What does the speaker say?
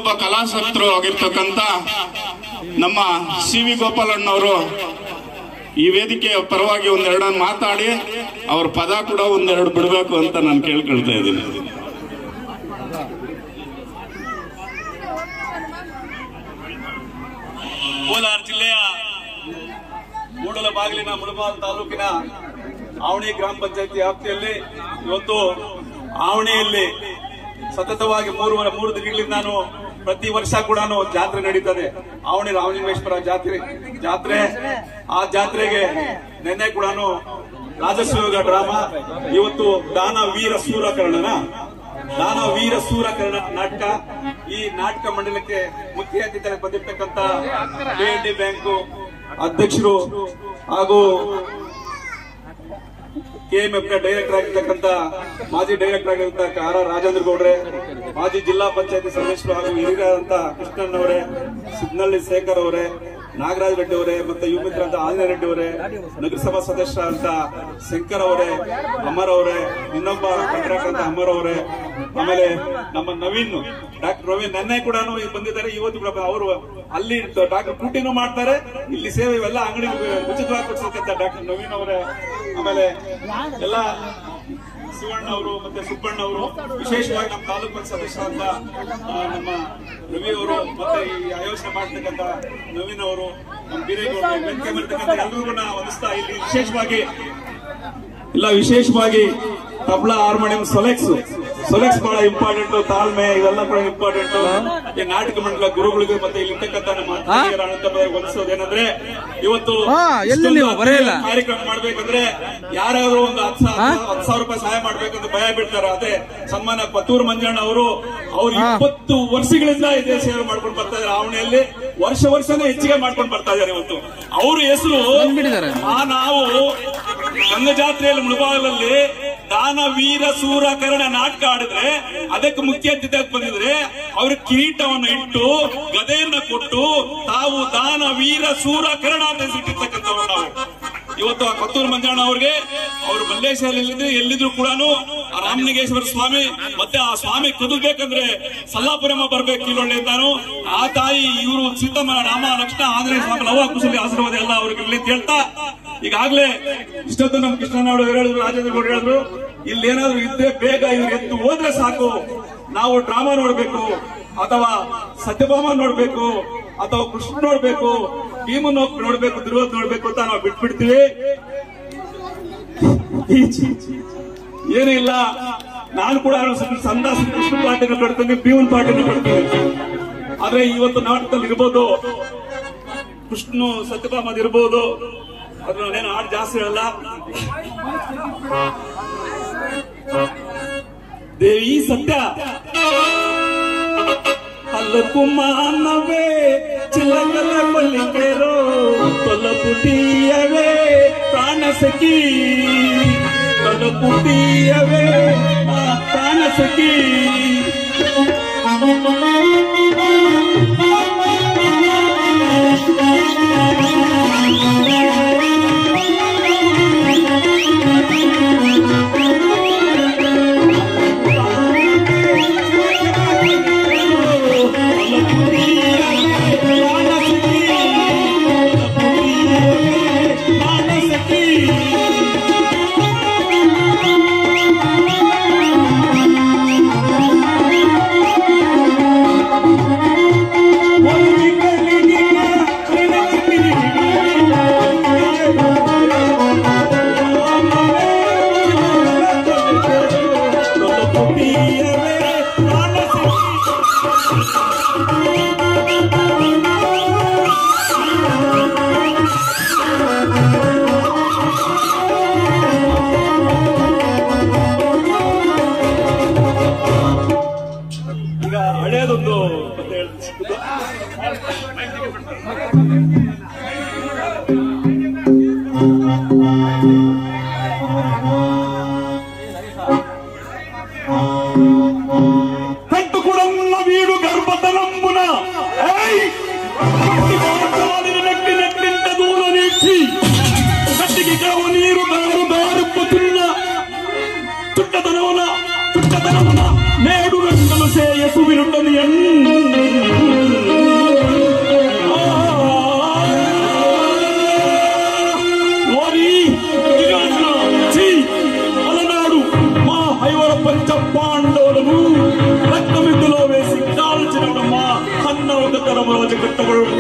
ಇನ್ನೊಬ್ಬ ಕಲಾಸಕ್ತರು ಆಗಿರ್ತಕ್ಕಂಥ ನಮ್ಮ ಸಿ ವಿ ಗೋಪಾಲಣ್ಣವರು ಈ ವೇದಿಕೆಯ ಪರವಾಗಿ ಒಂದೆರಡು ಮಾತಾಡಿ ಅವ್ರ ಪದ ಕೂಡ ಒಂದೆರಡು ಬಿಡಬೇಕು ಅಂತ ನಾನು ಕೇಳ್ಕೊಳ್ತಾ ಇದ್ದೀನಿ ಕೋಲಾರ ಜಿಲ್ಲೆಯ ಮೂಡಲ ಬಾಗಿಲಿನ ಮುಳಬಾಲ್ ತಾಲೂಕಿನ ಆವಣಿ ಗ್ರಾಮ ಪಂಚಾಯತಿ ವ್ಯಾಪ್ತಿಯಲ್ಲಿ ಇವತ್ತು ಆವಣಿಯಲ್ಲಿ ಸತತವಾಗಿ ಮೂರುವರೆ ಮೂರು ದಿನಗಳಿಂದ ನಾನು ಪ್ರತಿ ವರ್ಷ ಕೂಡ ಜಾತ್ರೆ ನಡೀತದೆ ಆವಣಿ ರಾಮಲಿಂಗೇಶ್ವರ ಜಾತ್ರೆ ಜಾತ್ರೆ ಆ ಜಾತ್ರೆಗೆ ನಿನ್ನೆ ಕೂಡ ರಾಜಸೂಯ ಡ್ರಾಮಾ ಇವತ್ತು ದಾನ ವೀರ ಸೂರಕರ್ಣನ ದಾನ ವೀರ ಸೂರಕರ್ಣ ನಾಟಕ ಈ ನಾಟಕ ಮಂಡಲಕ್ಕೆ ಮುಖ್ಯ ಅತಿಥಿಯಾಗಿ ಬಂದಿರತಕ್ಕಂತ ಡಿ ಬ್ಯಾಂಕು ಅಧ್ಯಕ್ಷರು ಹಾಗೂ ಕೆಎಂಎಫ್ ನ ಡೈರೆಕ್ಟರ್ ಆಗಿರ್ತಕ್ಕಂತ ಮಾಜಿ ಡೈರೆಕ್ಟರ್ ಆಗಿರ್ತಕ್ಕ ಆರ್ ಆರ್ ರಾಜೇಂದ್ರ ಗೌಡ್ರೆ ಮಾಜಿ ಜಿಲ್ಲಾ ಪಂಚಾಯತಿ ಸದಸ್ಯರು ಹಾಗೂ ಹಿರಿಯರಾದಂತ ಕೃಷ್ಣನ್ ಅವರೇ ಸಿದ್ನಳ್ಳಿ ಶೇಖರ್ ಅವರೇ ನಾಗರಾಜ್ ರೆಡ್ಡಿ ಅವರೇ ಮತ್ತೆ ಯುವ ಮಿತ್ರ ಅಂತ ಆಂಜನೇಯ ರೆಡ್ಡಿ ಅವರೇ ನಗರಸಭಾ ಸದಸ್ಯ ಅಂತ ಶಂಕರ್ ಅವರೇ ಅಮರ್ ಅವರೇ ಇನ್ನೊಬ್ಬ ಕಾಂಟ್ರಾಕ್ಟರ್ ಅಂತ ಅಮರ್ ಅವರೇ ಆಮೇಲೆ ನಮ್ಮ ನವೀನ್ ಡಾಕ್ಟರ್ ರವಿ ನೆನ್ನೆ ಕೂಡ ಈಗ ಬಂದಿದ್ದಾರೆ ಇವತ್ತು ಕೂಡ ಅವರು ಅಲ್ಲಿ ಡಾಕ್ಟರ್ ಕೂಟಿನೂ ಮಾಡ್ತಾರೆ ಇಲ್ಲಿ ಸೇವೆ ಇವೆಲ್ಲ ಅಂಗಡಿ ಉಚಿತವಾಗಿ ಕೊಡ್ಸಕ್ಕಂತ ಡಾಕ್ಟರ್ ನವೀನ್ ಅವರೇ ಆಮೇಲೆ ಎಲ್ಲ ಶಿವಣ್ಣ ಅವರು ಮತ್ತೆ ಸುಬ್ಬಣ್ಣ ಅವರು ವಿಶೇಷವಾಗಿ ನಮ್ಮ ತಾಲೂಕು ಪಂಚಾಯತ್ ಸದಸ್ಯ ಅಂತ ಆ, ನಮ್ಮ ರವಿ ಅವರು ಮತ್ತೆ ಈ ಆಯೋಜನೆ ಮಾಡ್ತಕ್ಕಂತ ನವೀನ್ ಅವರು ನಮ್ಮ ಬೀರೇಗೌಡ ವೇದಿಕೆ ಮಾಡ್ತಕ್ಕಂಥ ಎಲ್ಲರಿಗೂ ನಾ ವಂದಿಸ್ತಾ ಇಲ್ಲಿ ವಿಶೇಷವಾಗಿ ಇಲ್ಲ ವಿಶೇಷವಾಗಿ ತಬಲಾ ಹಾರ್ಮೋನಿಯಂ ಸೊಲೆಕ್ಸ್ ಸೊಲೆಕ್ಸ್ ಬಹಳ ಇಂಪಾರ್ಟೆಂಟ್ ತಾಳ್ಮೆ ಇವೆಲ್ಲ ಕೂಡ ಇಂಪಾರ್ಟೆಂಟ್ ಈ ನಾಟಕ ಮಂಡಲ ಗುರುಗಳಿಗೆ ಮತ್ತೆ ಇಲ್ಲಿ ಇರ್ತಕ್ಕಂಥ ನಮ್ಮ ಹಿರಿಯರ ಅಣ್ಣತಮ್ಮರಿಗೆ ಹೊಲಿಸೋದೇನಂದ್ರೆ ಇವತ್ತು ಹಾ, ಎಲ್ಲಿ ನೀವು? ಇಷ್ಟೊಂದು ಬರೆಯಲ್ಲ. ಕಾರ್ಯಕ್ರಮ ಮಾಡ್ಬೇಕಂದ್ರೆ ಯಾರಾದ್ರೂ ಒಂದು ಹತ್ತು ಸಾವಿರ ಹತ್ತು ಸಾವಿರ ರೂಪಾಯಿ ಸಹಾಯ ಮಾಡ್ಬೇಕಂತ ಭಯ ಬೀಳ್ತಾರೆ ಅದೇ ಸನ್ಮಾನ ಪತ್ತೂರು ಮಂಜಣ್ಣ ಅವರು ಅವ್ರು ಹಾ. ಇಪ್ಪತ್ತು ವರ್ಷಗಳಿಂದ ಇದೇ ಸೇವೆ ಮಾಡ್ಕೊಂಡು ಬರ್ತಾ ಇದ್ದಾರೆ ಆವಣೆಯಲ್ಲಿ ವರ್ಷ ವರ್ಷನೇ ಹೆಚ್ಚಿಗೆ ಮಾಡ್ಕೊಂಡು ಬರ್ತಾ ಇದ್ದಾರೆ ಇವತ್ತು ಅವ್ರ ಹೆಸರು ಬಂದ್ಬಿಟ್ಟಿದ್ದಾರೆ. ಆ ನಾವು ಗಂಗ ಜಾತ್ರೆಯಲ್ಲಿ ಮುಳಬಾಗಲಲ್ಲಿ ದಾನ ವೀರ ಸೂರ ಕರ್ಣ ನಾಟಕ ಆಡಿದ್ರೆ ಅದಕ್ಕೆ ಮುಖ್ಯ ಅತಿಥಿಯಾಗಿ ಬಂದಿದ್ರೆ ಅವ್ರ ಕಿರೀಟವನ್ನು ಇಟ್ಟು ಗದೆಯನ್ನ ಕೊಟ್ಟು ತಾವು ದಾನ ವೀರ ಸೂರ ಕರ್ಣ ಅಂತ ಹೆಸರಿಟ್ಟಿರ್ತಕ್ಕಂಥವ್ರು ನಾವು ಇವತ್ತು ಆ ಕೊತ್ತೂರು ಮಂಜಣ್ಣ ಅವ್ರಿಗೆ ಅವರು ಮಲ್ಲೇಶ್ವರಲ್ಲಿ ಎಲ್ಲಿದ್ರು ಕೂಡ ಆ ರಾಮಲಿಂಗೇಶ್ವರ ಸ್ವಾಮಿ ಮತ್ತೆ ಆ ಸ್ವಾಮಿ ಕದಲ್ಬೇಕಂದ್ರೆ ಸಲ್ಲಾಪುರಮ್ಮ ಬರ್ಬೇಕು ಕಿಲೊಳ್ಳೆ ಅಂತಾನು ಆ ತಾಯಿ ಇವರು ಸೀತಮ್ಮ ರಾಮ ಲಕ್ಷ್ಮಣ ಆಂಜನೇಯ ಸ್ವಾಮಿ ಲವ ಕುಶಲಿ ಆಶೀರ್ವಾದ ಎಲ್ಲ ಅವ್ರಿಗೆ ಇರ್ಲಿ ಅಂತ ಹೇಳ್ತಾ ಈಗಾಗಲೇ ಇಷ್ಟೊತ್ತು ನಮ್ಮ ಕೃಷ್ಣನಾಡು ಹೇಳಿದ್ರು ರಾಜೇಂದ್ರ ಗೌಡ ಹೇಳಿದ್ರು ಇಲ್ಲಿ ಏನಾದ್ರು ಇದ್ರೆ ಬೇಗ ಇವ್ರು ಎದ್ದು ಹೋದ್ರೆ ಸಾಕು ನಾವು ಡ್ರಾಮಾ ನೋಡ್ಬೇಕು ಅಥವಾ ಸತ್ಯಭಾಮ ನೋಡ್ಬೇಕು ಅಥವಾ ಕೃಷ್ಣ ನೋಡ್ಬೇಕು ಭೀಮನ್ ಹೋಗ್ ನೋಡ್ಬೇಕು ದುರ್ಯೋಧನ ನೋಡ್ಬೇಕು ಅಂತ ನಾವು ಬಿಟ್ಬಿಡ್ತೀವಿ ಈ ಚಿ- ಚಿ- ಏನೂ ಇಲ್ಲ ನಾನು ಕೂಡ ಸಂದ ಕೃಷ್ಣ ಪಾರ್ಟಿನ ಕಟ್ತೀನಿ ಭೀಮನ್ ಪಾರ್ಟಿನ ಕಟ್ತೀನಿ ಆದ್ರೆ ಇವತ್ತು ನಾಟಕದಲ್ಲಿ ಇರ್ಬೋದು ಕೃಷ್ಣ ಸತ್ಯಭಾಮದ್ ಇರ್ಬೋದು ಅದ್ರ ನಾನೇನು ಹಾಡು ಜಾಸ್ತಿ ಹೇಳಲ್ಲ ದೇವಿ ಸತ್ಯ ಹಲ್ಲಕು ಮಾನವೇ ಚಿಲ್ಲಕಲ ಕೊಲ್ಲಿಕೆರೋ ತೊಲಪುಟಿಯವೇ ಪ್ರಾಣ ಸಖಿ ತೊಲಪುಟಿಯವೇ ಆ ಪ್ರಾಣ ಸಖಿ ಈಗ ಹಳೇದೊಂದು ಅಂತ ಹೇಳ್ತಿದ್ದು ಕಟ್ಟು ಕುಡನ್ನ ವೀಡು ಗರ್ಭತನಂಬುನ ಏಯ್! ಕಟ್ಟಿ ಕಾಲಿನ ನೆಟ್ಟಿ ನೆಟ್ಟಿಂದ ದೂರ ನೀಡ್ಸಿ ಕಟ್ಟಿಗೆ ಕಾವು ನೀರು ದಾರು ದಾರು ಪುಲ್ಲ ತುಟ್ಟತನವನ ತುಟ್ಟತನವನ నేడు గంటలు సేయ సువిరుండని ಮಾತುಗಳು